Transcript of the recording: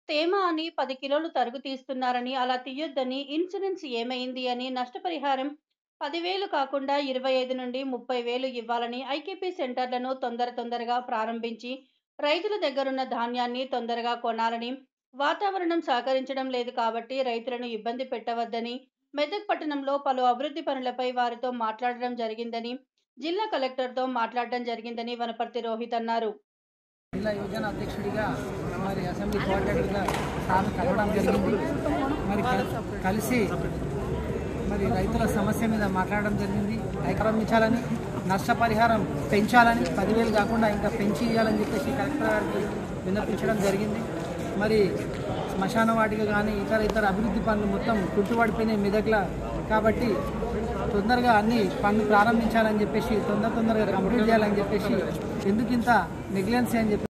తేమ అని పది కిలోలు తరుగు తీస్తున్నారని అలా తీయొద్దని ఇన్సూరెన్స్ ఏమైంది అని నష్టపరిహారం పదివేలు కాకుండా ఇరవై ఐదు నుండి ముప్పై వేలు ఇవ్వాలని ఐకేపీ సెంటర్లను తొందర తొందరగా ప్రారంభించి రైతుల దగ్గరున్న ధాన్యాన్ని తొందరగా కొనాలని వాతావరణం సహకరించడం లేదు కాబట్టి రైతులను ఇబ్బంది పెట్టవద్దని మెదక్ పట్టణంలో పలు అభివృద్ధి పనులపై వారితో మాట్లాడడం జరిగిందని జిల్లా కలెక్టర్తో మాట్లాడడం జరిగిందని వనపర్తి రోహిత్ అన్నారు జిల్లా యువజన అధ్యక్షుడిగా మరి అసెంబ్లీ కోఆర్డినేటర్గా సార్ కలవడం జరిగింది మరి కల్- కలిసి మరి రైతుల సమస్య మీద మాట్లాడడం జరిగింది ప్రారంభించాలని నష్టపరిహారం పెంచాలని పదివేలు కాకుండా ఇంకా పెంచి ఇవ్వాలని చెప్పేసి కలెక్టర్ గారికి విన్నపించడం జరిగింది మరి శ్మశాన వాటిక కానీ ఇతర ఇతర అభివృద్ధి పనులు మొత్తం కుంటుపడిపోయినాయి మెదక్ల కాబట్టి తొందరగా అన్ని పనులు ప్రారంభించాలని చెప్పేసి తొందర తొందరగా కంప్లీట్ చేయాలని చెప్పేసి ఎందుకు ఇంత నెగ్లెన్సీ అని చెప్పి